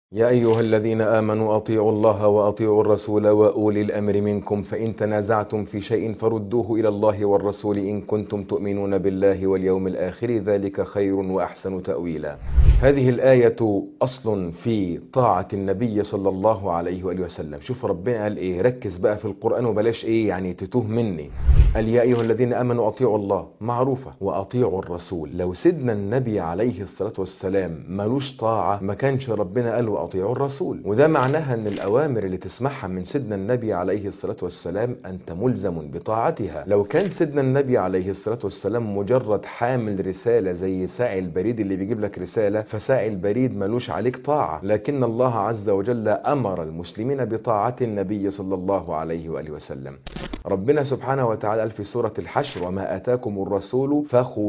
يا أيها الذين آمنوا أطيعوا الله وأطيعوا الرسول وأولي الأمر منكم فإن تنازعتم في شيء فردوه إلى الله والرسول إن كنتم تؤمنون بالله واليوم الآخر ذلك خير وأحسن تأويلا هذه الآية أصل في طاعة النبي صلى الله عليه وآله وسلم شوف ربنا قال إيه ركز بقى في القرآن وبلاش إيه يعني تتوه مني قال يا أيها الذين آمنوا أطيعوا الله معروفة وأطيعوا الرسول لو سيدنا النبي عليه الصلاة والسلام ملوش طاعة ما كانش ربنا قال واطيعوا الرسول وده معناها ان الاوامر اللي تسمعها من سيدنا النبي عليه الصلاه والسلام انت ملزم بطاعتها لو كان سيدنا النبي عليه الصلاه والسلام مجرد حامل رساله زي ساعي البريد اللي بيجيب لك رساله فساعي البريد ملوش عليك طاعه لكن الله عز وجل امر المسلمين بطاعه النبي صلى الله عليه واله وسلم ربنا سبحانه وتعالى قال في سوره الحشر وما اتاكم الرسول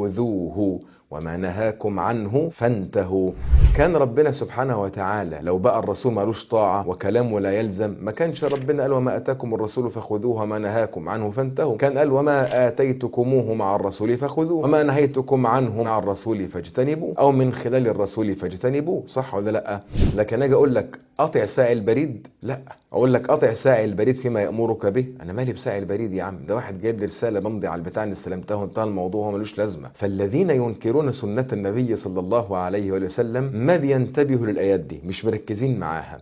فخذوه وما نهاكم عنه فانتهوا كان ربنا سبحانه وتعالى لو بقى الرسول مالوش طاعة وكلامه لا يلزم ما كانش ربنا قال وما أتاكم الرسول فخذوه وما نهاكم عنه فانتهوا كان قال وما آتيتكموه مع الرسول فخذوه وما نهيتكم عنه مع الرسول فاجتنبوا أو من خلال الرسول فاجتنبوا صح ولا لا لكن أجي أقول لك قطع ساعي البريد لا اقول لك قطع ساعي البريد فيما يامرك به انا مالي بساعي البريد يا عم ده واحد جايب لي رساله بمضي على البتاع اللي استلمتها وانتهى الموضوع هو ملوش لازمه فالذين ينكرون سنه النبي صلى الله عليه وسلم ما بينتبهوا للايات دي مش مركزين معاها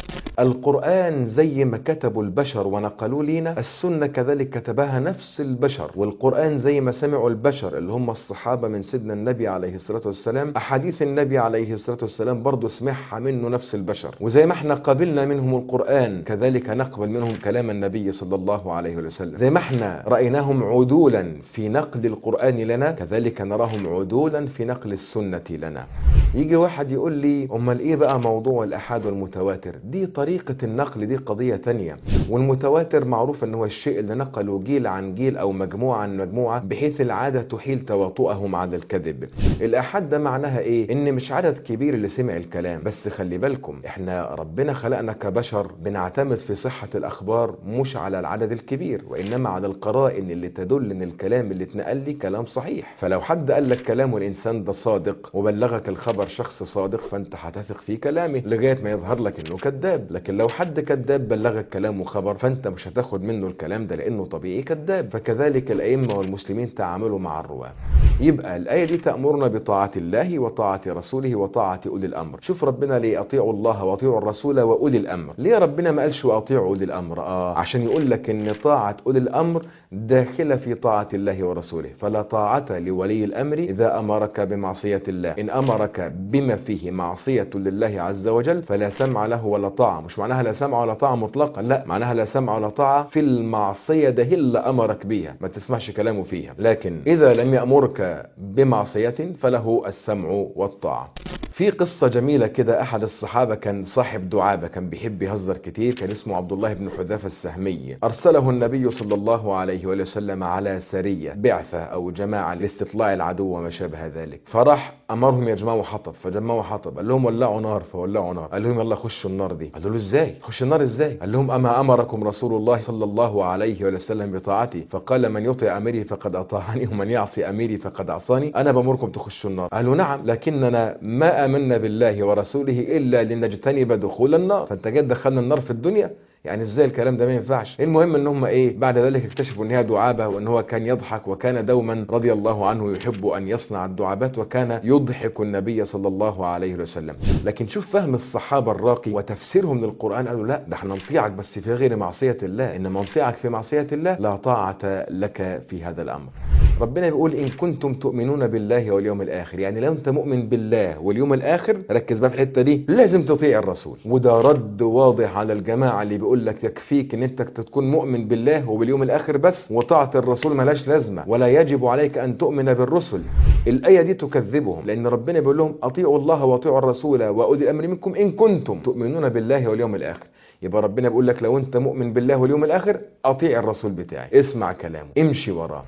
القران زي ما كتبوا البشر ونقلوا لينا السنه كذلك كتبها نفس البشر والقران زي ما سمعوا البشر اللي هم الصحابه من سيدنا النبي عليه الصلاه والسلام احاديث النبي عليه الصلاه والسلام برضه سمعها منه نفس البشر وزي ما احنا قبلنا منهم القران كذلك كذلك نقبل منهم كلام النبي صلى الله عليه وسلم زي ما احنا رأيناهم عدولا في نقل القرآن لنا كذلك نراهم عدولا في نقل السنة لنا يجي واحد يقول لي امال ايه بقى موضوع الأحاد والمتواتر دي طريقة النقل دي قضية تانية والمتواتر معروف ان هو الشيء اللي نقله جيل عن جيل او مجموعة عن مجموعة بحيث العادة تحيل تواطؤهم على الكذب الأحاد ده معناها ايه ان مش عدد كبير اللي سمع الكلام بس خلي بالكم احنا ربنا خلقنا كبشر بنعتمد في صحة الأخبار مش على العدد الكبير وإنما على القرائن اللي تدل إن الكلام اللي اتنقل لي كلام صحيح فلو حد قال لك كلام والإنسان ده صادق وبلغك الخبر شخص صادق فأنت هتثق في كلامه لغاية ما يظهر لك إنه كذاب لكن لو حد كذاب بلغك كلام وخبر فأنت مش هتاخد منه الكلام ده لأنه طبيعي كذاب فكذلك الأئمة والمسلمين تعاملوا مع الرواة يبقى الآية دي تأمرنا بطاعة الله وطاعة رسوله وطاعة أولي الأمر شوف ربنا ليه أطيعوا الله وأطيعوا الرسول وأولي الأمر ليه ربنا ما قالش وأطيعوا أولي الأمر آه عشان يقول لك إن طاعة أولي الأمر داخلة في طاعة الله ورسوله فلا طاعة لولي الأمر إذا أمرك بمعصية الله إن أمرك بما فيه معصية لله عز وجل فلا سمع له ولا طاعة مش معناها لا سمع ولا طاعة مطلقا لا معناها لا سمع ولا طاعة في المعصية ده اللي أمرك بيها ما تسمعش كلامه فيها لكن إذا لم يأمرك بمعصية فله السمع والطاعة في قصة جميلة كده أحد الصحابة كان صاحب دعابة كان بيحب يهزر كتير كان اسمه عبد الله بن حذافة السهمي أرسله النبي صلى الله عليه وسلم على سرية بعثة أو جماعة لاستطلاع العدو وما شابه ذلك فراح أمرهم يجمعوا حطب فجمعوا حطب قال لهم ولعوا نار فولعوا نار قال لهم يلا خشوا النار دي قالوا له ازاي خش النار ازاي قال لهم أما أمركم رسول الله صلى الله عليه وسلم بطاعتي فقال من يطيع أميري فقد أطاعني ومن يعصي أميري فقد عصاني أنا بأمركم تخشوا النار قالوا نعم لكننا ما آمنا بالله ورسوله إلا لنجتنب دخول النار فأنت جاي دخلنا النار في الدنيا يعني ازاي الكلام ده ما ينفعش المهم ان هم ايه بعد ذلك اكتشفوا ان هي دعابه وان هو كان يضحك وكان دوما رضي الله عنه يحب ان يصنع الدعابات وكان يضحك النبي صلى الله عليه وسلم لكن شوف فهم الصحابه الراقي وتفسيرهم للقران قالوا لا ده احنا نطيعك بس في غير معصيه الله انما نطيعك في معصيه الله لا طاعه لك في هذا الامر ربنا بيقول إن كنتم تؤمنون بالله واليوم الآخر يعني لو أنت مؤمن بالله واليوم الآخر ركز بقى في الحتة دي لازم تطيع الرسول وده رد واضح على الجماعة اللي بيقول لك يكفيك إن أنت تكون مؤمن بالله وباليوم الآخر بس وطاعة الرسول ملاش لازمة ولا يجب عليك أن تؤمن بالرسل الآية دي تكذبهم لأن ربنا بيقول لهم أطيعوا الله وأطيعوا الرسول وأولي الأمر منكم إن كنتم تؤمنون بالله واليوم الآخر يبقى ربنا بيقول لك لو انت مؤمن بالله واليوم الاخر اطيع الرسول بتاعي اسمع كلامه امشي وراه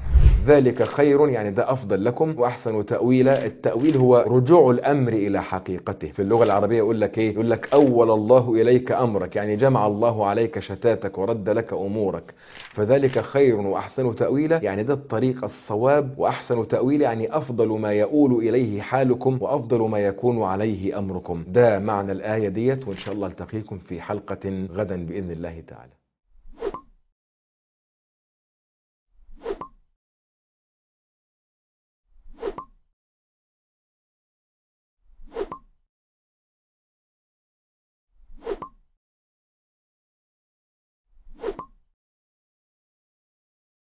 ذلك خير يعني ده أفضل لكم وأحسن تأويلا التأويل هو رجوع الأمر إلى حقيقته في اللغة العربية يقول لك إيه يقول لك أول الله إليك أمرك يعني جمع الله عليك شتاتك ورد لك أمورك فذلك خير وأحسن تأويلا يعني ده الطريق الصواب وأحسن تأويل يعني أفضل ما يؤول إليه حالكم وأفضل ما يكون عليه أمركم ده معنى الآية ديت وإن شاء الله التقيكم في حلقة غدا بإذن الله تعالى